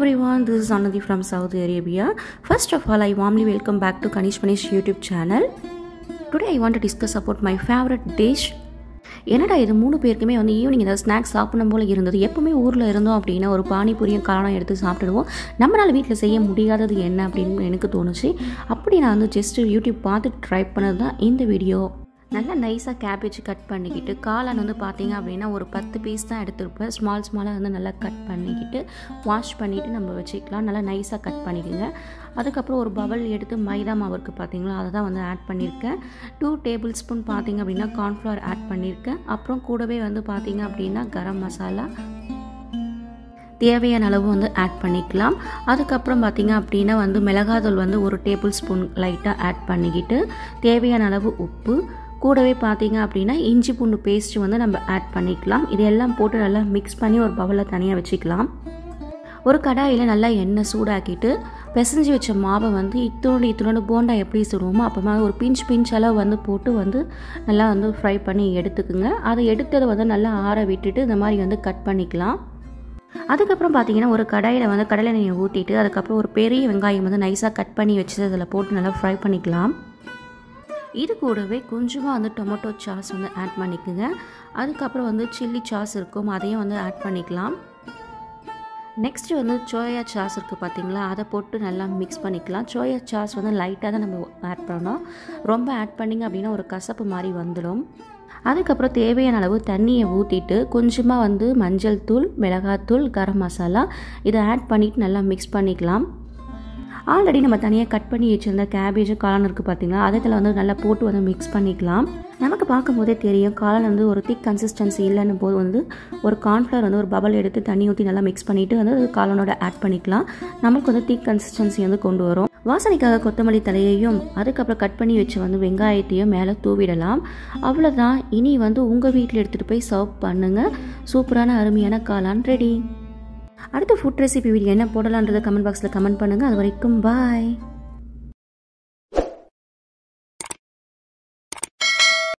everyone, this is Anadi from Saudi Arabia. First of all, I warmly welcome back to Kanish Manish YouTube channel. Today I want to discuss about my favorite dish. என்னடா இது மூணு பேருக்குமே வந்து evening ஏதாவது snacks சாப்பிடணும் போல் இருந்தது எப்பவுமே ஊரில் இருந்தோம் அப்படின்னா ஒரு பானிபூரியும் காளான் எடுத்து சாப்பிட்டுடுவோம் நம்மளால் வீட்டில் செய்ய முடியாதது என்ன அப்படின்னு எனக்கு தோணுச்சு அப்படி நான் வந்து ஜஸ்ட்டு யூடியூப் பார்த்து ட்ரை பண்ணது தான் இந்த வீடியோ நல்லா நைஸாக கேபேஜ் கட் பண்ணிக்கிட்டு காளான் வந்து பார்த்தீங்க அப்படின்னா ஒரு பத்து பீஸ் தான் எடுத்துருப்பேன் ஸ்மால் ஸ்மாலாக வந்து நல்லா கட் பண்ணிக்கிட்டு வாஷ் பண்ணிவிட்டு நம்ம வச்சுக்கலாம் நல்லா நைஸாக கட் பண்ணிக்கோங்க அதுக்கப்புறம் ஒரு பவல் எடுத்து மைதா மாவு இருக்குது பார்த்தீங்களா அதை தான் வந்து ஆட் பண்ணியிருக்கேன் டூ டேபிள் ஸ்பூன் பார்த்தீங்க அப்படின்னா கார்ன்ஃப்ளவர் ஆட் பண்ணியிருக்கேன் அப்புறம் கூடவே வந்து பார்த்தீங்க அப்படின்னா கரம் மசாலா தேவையான அளவு வந்து ஆட் பண்ணிக்கலாம் அதுக்கப்புறம் பார்த்திங்க அப்படின்னா வந்து மிளகாத்தூள் வந்து ஒரு டேபிள் ஸ்பூன் லைட்டாக ஆட் பண்ணிக்கிட்டு தேவையான அளவு உப்பு கூடவே பார்த்தீங்க அப்படின்னா இஞ்சி பூண்டு பேஸ்ட் வந்து நம்ம ஆட் பண்ணிக்கலாம் இதெல்லாம் போட்டு நல்லா மிக்ஸ் பண்ணி ஒரு பவுலில் தனியாக வச்சுக்கலாம் ஒரு கடாயில் நல்லா எண்ணெய் சூடாக்கிட்டு பிசைஞ்சு வச்ச மாவை வந்து இத்தோண்டு இத்தோண்டு போண்டா எப்படி சுடுவோமோ அப்போ ஒரு பிஞ்ச் பிஞ்ச் அளவு வந்து போட்டு வந்து நல்லா வந்து ஃப்ரை பண்ணி எடுத்துக்குங்க அதை எடுத்ததை வந்து நல்லா ஆற விட்டுட்டு இந்த மாதிரி வந்து கட் பண்ணிக்கலாம் அதுக்கப்புறம் பார்த்தீங்கன்னா ஒரு கடாயில் வந்து கடலை எண்ணெயை ஊற்றிட்டு அதுக்கப்புறம் ஒரு பெரிய வெங்காயம் வந்து நைஸாக கட் பண்ணி வச்சு அதில் போட்டு நல்லா ஃப்ரை பண்ணிக்கலாம் இது கூடவே கொஞ்சமாக வந்து டொமேட்டோ சாஸ் வந்து ஆட் பண்ணிக்கோங்க அதுக்கப்புறம் வந்து சில்லி சாஸ் இருக்கும் அதையும் வந்து ஆட் பண்ணிக்கலாம் நெக்ஸ்ட்டு வந்து சோயா சாஸ் இருக்குது பார்த்தீங்களா அதை போட்டு நல்லா மிக்ஸ் பண்ணிக்கலாம் சோயா சாஸ் வந்து லைட்டாக தான் நம்ம ஆட் பண்ணோம் ரொம்ப ஆட் பண்ணிங்க அப்படின்னா ஒரு கசப்பு மாதிரி வந்துடும் அதுக்கப்புறம் தேவையான அளவு தண்ணியை ஊற்றிட்டு கொஞ்சமாக வந்து மஞ்சள் தூள் மிளகாத்தூள் கரம் மசாலா இதை ஆட் பண்ணிவிட்டு நல்லா மிக்ஸ் பண்ணிக்கலாம் ஆல்ரெடி நம்ம தனியாக கட் பண்ணி வச்சுருந்த கேபேஜ் காளான் இருக்குது பார்த்தீங்களா அதில் வந்து நல்லா போட்டு வந்து மிக்ஸ் பண்ணிக்கலாம் நமக்கு பார்க்கும்போதே தெரியும் காளான் வந்து ஒரு திக் கன்சிஸ்டன்சி இல்லைன்னு போது வந்து ஒரு கார்ன்ஃப்ளவர் வந்து ஒரு பபல் எடுத்து தண்ணி ஊற்றி நல்லா மிக்ஸ் பண்ணிவிட்டு வந்து காளானோட ஆட் பண்ணிக்கலாம் நமக்கு வந்து திக் கன்சிஸ்டன்சி வந்து கொண்டு வரும் வாசனைக்காக கொத்தமல்லி தலையையும் அதுக்கப்புறம் கட் பண்ணி வச்சு வந்து வெங்காயத்தையும் மேலே தூவிடலாம் அவ்வளோதான் இனி வந்து உங்கள் வீட்டில் எடுத்துகிட்டு போய் சர்வ் பண்ணுங்கள் சூப்பரான அருமையான காளான் ரெடி அடுத்த ஃபுட் ரெசிபி வீடியோ என்ன போடலான்றதை கமெண்ட் பாக்ஸில் கமெண்ட் பண்ணுங்கள் அது வரைக்கும் பாய்